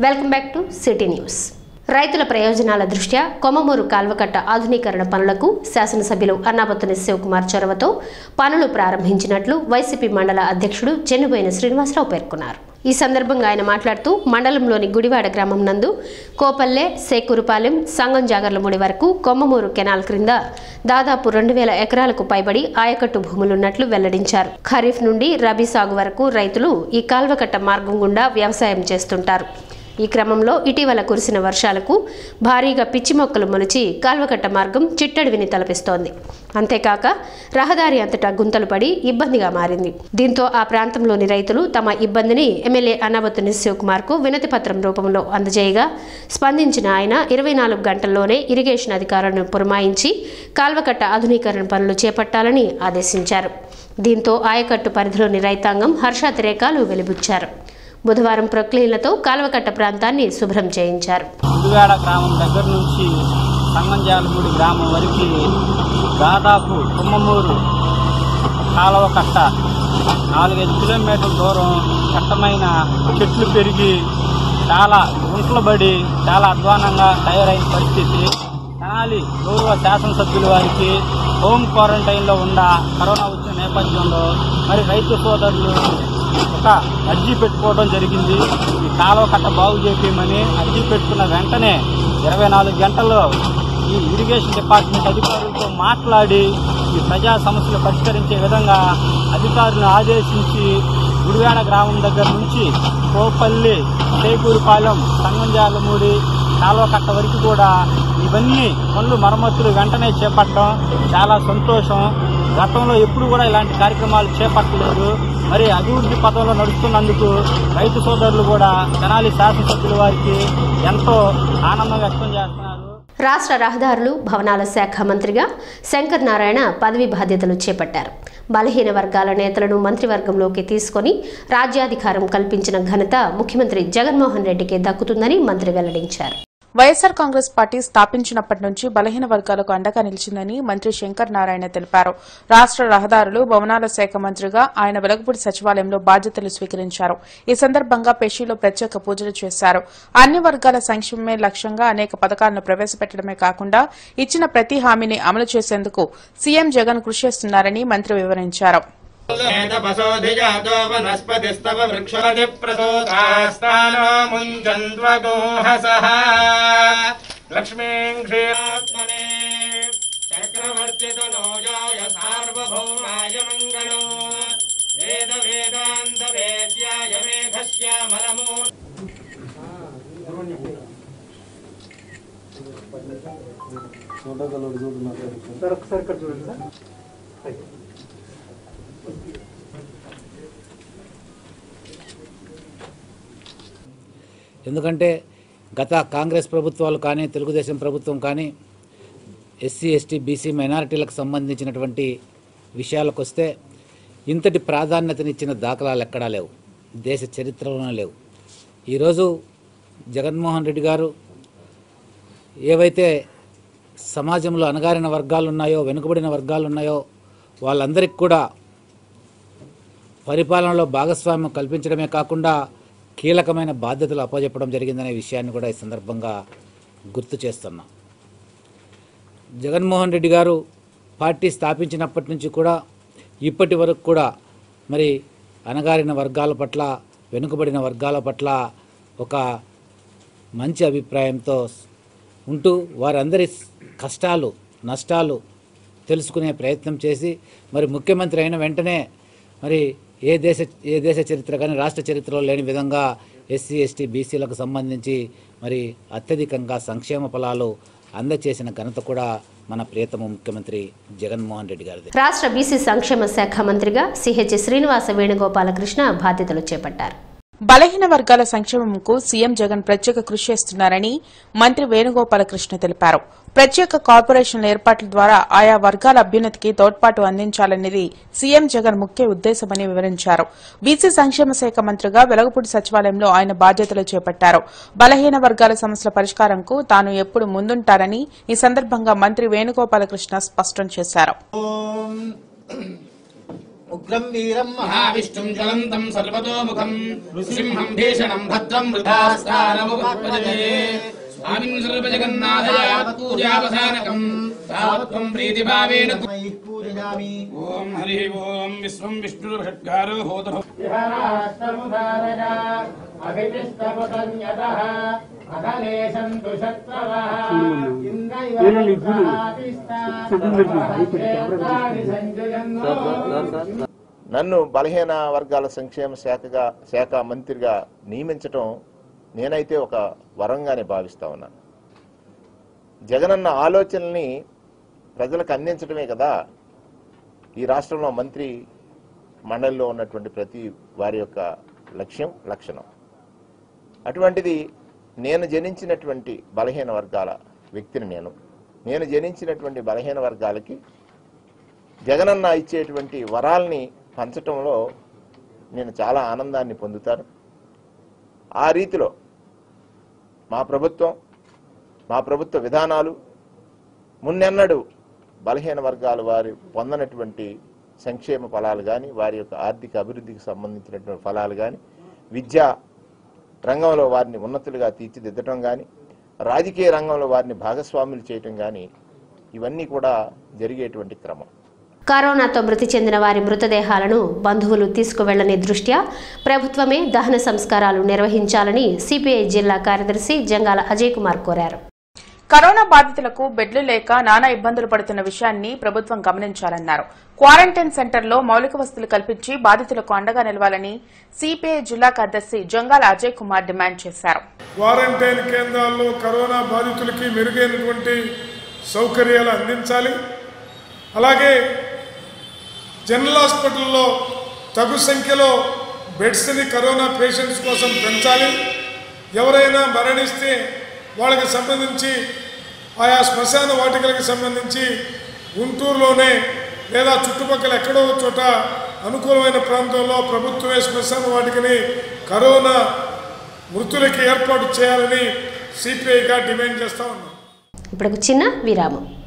welcome back to city news రైతుల ప్రయోజనాల దృష్ట్యా కొమ్మమూరు కాల్వకట్ట ఆధునీకరణ పనులకు శాసనసభ్యులు అన్నాబత్తుని శివకుమార్ చొరవతో పనులు ప్రారంభించినట్లు వైసీపీ మండల అధ్యక్షుడు చెన్నుబోయిన శ్రీనివాసరావు పేర్కొన్నారు ఈ సందర్భంగా ఆయన మాట్లాడుతూ మండలంలోని గుడివాడ గ్రామం నందు కోపల్లె సేకూరుపాలెం సంగం జాగర్లముడి వరకు కొమ్మమూరు కెనాల్ క్రింద దాదాపు రెండు వేల ఎకరాలకు పైబడి ఆయకట్టు భూములున్నట్లు వెల్లడించారు ఖరీఫ్ నుండి రబీ సాగు వరకు రైతులు ఈ కాల్వకట్ట మార్గం గుండా వ్యవసాయం చేస్తుంటారు ఈ క్రమంలో ఇటీవల కురిసిన వర్షాలకు భారీగా పిచ్చి మొక్కలు మొలిచి కాల్వకట్ట మార్గం చిట్టడివిని తలపిస్తోంది అంతేకాక రహదారి అంతటా గుంతలు పడి ఇబ్బందిగా మారింది దీంతో ఆ ప్రాంతంలోని రైతులు తమ ఇబ్బందిని ఎమ్మెల్యే అన్నాబత్తుని శివకుమార్కు వినతి పత్రం రూపంలో అందజేయగా స్పందించిన ఆయన ఇరవై నాలుగు గంటల్లోనే ఇరిగేషన్ అధికారులను పురమాయించి కాల్వకట్ట ఆధునీకరణ పనులు చేపట్టాలని ఆదేశించారు దీంతో ఆయకట్టు పరిధిలోని రైతాంగం హర్షాతిరేకాలు వెలిబుచ్చారు బుధవారం ప్రక్రియలతో కాల్వకట్ట ప్రాంతాన్ని శుభ్రం చేయించారు ముదివేడ గ్రామం దగ్గర నుంచి సంగంజాలమూడి గ్రామం వరకు దాదాపు కుమ్మమూరు కాలువ కట్ట నాలుగైదు కిలోమీటర్ల దూరం కట్టమైన చెట్లు పెరిగి చాలా గుంటలు పడి చాలా అధ్వానంగా తయారైన పరిస్థితి తెనాలి గౌరవ శాసనసభ్యుల వారికి హోమ్ క్వారంటైన్లో ఉన్న కరోనా వచ్చిన నేపథ్యంలో మరి రైతు సోదరులు ఒక అర్జీ పెట్టుకోవడం జరిగింది ఈ కాలువ కట్ట బాగు చేపించమని అర్జీ పెట్టుకున్న వెంటనే ఇరవై నాలుగు గంటల్లో ఈ ఇరిగేషన్ డిపార్ట్మెంట్ అధికారులతో మాట్లాడి ఈ ప్రజా సమస్యలు పరిష్కరించే విధంగా అధికారులను ఆదేశించి గుడివాడ గ్రామం దగ్గర నుంచి కోపల్లి చేకూరుపాలెం సంగంజాలమూడి కాలువ కట్ట వరకు కూడా ఇవన్నీ పనులు మరమ్మతులు వెంటనే చేపట్టడం చాలా సంతోషం గతంలో ఎప్పుడు కూడా ఇలాంటి కార్యక్రమాలు చేపట్టలేదు మరి అభివృద్ధి పథంలో నడుస్తున్నందుకు రైతు సోదరులు కూడా తెనాలి శాసనసభ్యుల వారికి ఎంతో ఆనందం వ్యక్తం చేస్తున్నారు రాష్ట్ర రహదారులు భవనాల శాఖ మంత్రిగా శంకర్ నారాయణ పదవి బాధ్యతలు చేపట్టారు బలహీన వర్గాల నేతలను మంత్రివర్గంలోకి తీసుకొని రాజ్యాధికారం కల్పించిన ఘనత ముఖ్యమంత్రి జగన్మోహన్ రెడ్డికే దక్కుతుందని మంత్రి వెల్లడించారు వైఎస్సార్ కాంగ్రెస్ పార్టీ స్థాపించినప్పటి నుంచి బలహీన వర్గాలకు అండగా నిలిచిందని మంత్రి శంకర్ నారాయణ తెలిపారు రాష్ట్ర రహదారులు భవనాల శాఖ మంత్రిగా ఆయన వెలగపూడి సచివాలయంలో బాధ్యతలు స్వీకరించారు ఈ సందర్భంగా పేషీలో ప్రత్యేక పూజలు చేశారు అన్ని వర్గాల సంక్షేమమే లక్ష్యంగా అనేక పథకాలను ప్రవేశపెట్టడమే కాకుండా ఇచ్చిన ప్రతి హామీని అమలు చేసేందుకు సీఎం జగన్ కృషి చేస్తున్నారని మంత్రి వివరించారు ఏతపసోధిజాతో వనస్పతిస్తవ వృక్షోధి ప్రసోదాస్తానో ముంచన్వగోహసః లక్ష్మీం క్షీరాత్మనే చక్రవర్తితనోజాయ సార్వభౌమాయ మంగళో వేద వేదాంత వేద్యాయ మేఘశ్యామలమూ ఎందుకంటే గత కాంగ్రెస్ ప్రభుత్వాలు కానీ తెలుగుదేశం ప్రభుత్వం కానీ ఎస్సీ ఎస్టీ బీసీ మైనారిటీలకు సంబంధించినటువంటి విషయాలకు వస్తే ఇంతటి ప్రాధాన్యతనిచ్చిన దాఖలాలు ఎక్కడా లేవు దేశ చరిత్రలోనే లేవు ఈరోజు జగన్మోహన్ రెడ్డి గారు ఏవైతే సమాజంలో అణగారిన వర్గాలు ఉన్నాయో వెనుకబడిన వర్గాలు ఉన్నాయో వాళ్ళందరికీ కూడా పరిపాలనలో భాగస్వామ్యం కల్పించడమే కాకుండా కీలకమైన బాధ్యతలు అప్పచెప్పడం జరిగిందనే విషయాన్ని కూడా ఈ సందర్భంగా గుర్తు చేస్తున్నాం జగన్మోహన్ రెడ్డి గారు పార్టీ స్థాపించినప్పటి నుంచి కూడా ఇప్పటి వరకు కూడా మరి అణగారిన వర్గాల పట్ల వెనుకబడిన వర్గాల పట్ల ఒక మంచి అభిప్రాయంతో ఉంటూ వారందరి కష్టాలు నష్టాలు తెలుసుకునే ప్రయత్నం చేసి మరి ముఖ్యమంత్రి అయిన వెంటనే మరి ఏ దేశ ఏ దేశ చరిత్ర కానీ రాష్ట్ర చరిత్రలో లేని విధంగా ఎస్సీ ఎస్టీ బీసీలకు సంబంధించి మరి అత్యధికంగా సంక్షేమ ఫలాలు అందచేసిన ఘనత కూడా మన ప్రియతమ ముఖ్యమంత్రి జగన్మోహన్ రెడ్డి గారిది రాష్ట్ర బీసీ సంక్షేమ శాఖ మంత్రిగా సిహెచ్ శ్రీనివాస వేణుగోపాలకృష్ణ బాధ్యతలు చేపట్టారు బలహీన వర్గాల సంక్షేమంకు సీఎం జగన్ ప్రత్యేక కృషి చేస్తున్నారని మంత్రి వేణుగోపాలకృష్ణ తెలిపారు ప్రత్యేక కార్పొరేషన్ల ఏర్పాట్ల ద్వారా ఆయా వర్గాల అభ్యున్నతికి తోడ్పాటు అందించాలనేది సీఎం జగన్ ముఖ్య ఉద్దేశమని వివరించారు బీసీ సంక్షేమ శాఖ మంత్రిగా వెలగపూడి సచివాలయంలో ఆయన బాధ్యతలు చేపట్టారు బలహీన వర్గాల సమస్యల పరిష్కారంకు తాను ఎప్పుడు ముందుంటారని ఈ సందర్భంగా మంత్రి వేణుగోపాలకృష్ణ స్పష్టం చేశారు ఉగ్రం వీరం మహావిష్ణుం జ్వలంతం సర్వతోముఖం నృసింహం భీషణం భద్రం వృధాస్థానముపజతే స్వామిన్ సర్వజగన్నాథయావత్ పూజావసానకం తావత్వం ప్రీతిభావేన మయి పూజయామి ఓం హరి ఓం విశ్వం విష్ణుర్షట్కారో హోత నన్ను బలహీన వర్గాల సంక్షేమ శాఖగా శాఖ మంత్రిగా నియమించటం నేనైతే ఒక వరంగానే భావిస్తా ఉన్నాను జగనన్న ఆలోచనల్ని ప్రజలకు అందించడమే కదా ఈ రాష్ట్రంలో మంత్రి మండలిలో ఉన్నటువంటి ప్రతి వారి యొక్క లక్ష్యం లక్షణం అటువంటిది నేను జనించినటువంటి బలహీన వర్గాల వ్యక్తిని నేను నేను జనించినటువంటి బలహీన వర్గాలకి జగనన్న ఇచ్చేటువంటి వరాల్ని పంచటంలో నేను చాలా ఆనందాన్ని పొందుతాను ఆ రీతిలో మా ప్రభుత్వం మా ప్రభుత్వ విధానాలు మున్నెన్నడు బలహీన వర్గాల వారు పొందనటువంటి సంక్షేమ ఫలాలు కానీ వారి యొక్క ఆర్థిక అభివృద్ధికి సంబంధించినటువంటి ఫలాలు కానీ విద్యా రంగంలో వారిని ఉన్నతులుగా తీర్చిదిద్దటం కానీ రాజకీయ రంగంలో వారిని భాగస్వాములు చేయటం కానీ ఇవన్నీ కూడా జరిగేటువంటి క్రమం కరోనాతో మృతి చెందిన వారి మృతదేహాలను బంధువులు తీసుకువెళ్లని దృష్ట్యా ప్రభుత్వమే దహన సంస్కారాలు నిర్వహించాలని సిపిఐ జిల్లా కార్యదర్శి జంగాల అజయ్ కుమార్ కోరారు కరోనా బాధితులకు బెడ్లు లేక నానా ఇబ్బందులు పడుతున్న విషయాన్ని ప్రభుత్వం గమనించాలన్నారు క్వారంటైన్ సెంటర్లో మౌలిక వసతులు కల్పించి బాధితులకు అండగా నిలవాలని సిపిఐ జిల్లా కార్యదర్శి జంగాల అజయ్ కుమార్ డిమాండ్ చేశారు క్వారంటైన్ కేంద్రాల్లో కరోనా బాధితులకి మెరుగైనటువంటి సౌకర్యాలు అందించాలి అలాగే జనరల్ హాస్పిటల్లో తగు సంఖ్యలో బెడ్స్ని కరోనా పేషెంట్స్ కోసం పెంచాలి ఎవరైనా మరణిస్తే వాళ్ళకి సంబంధించి ఆయా శ్మశాన వాటికలకు సంబంధించి గుంటూరులోనే లేదా చుట్టుపక్కల ఎక్కడో ఒక చోట అనుకూలమైన ప్రాంతంలో ప్రభుత్వమే శ్మశాన వాటికని కరోనా మృతులకి ఏర్పాటు చేయాలని సిపిఐగా డిమాండ్ చేస్తా ఉన్నాం ఇప్పుడు ఒక చిన్న విరామం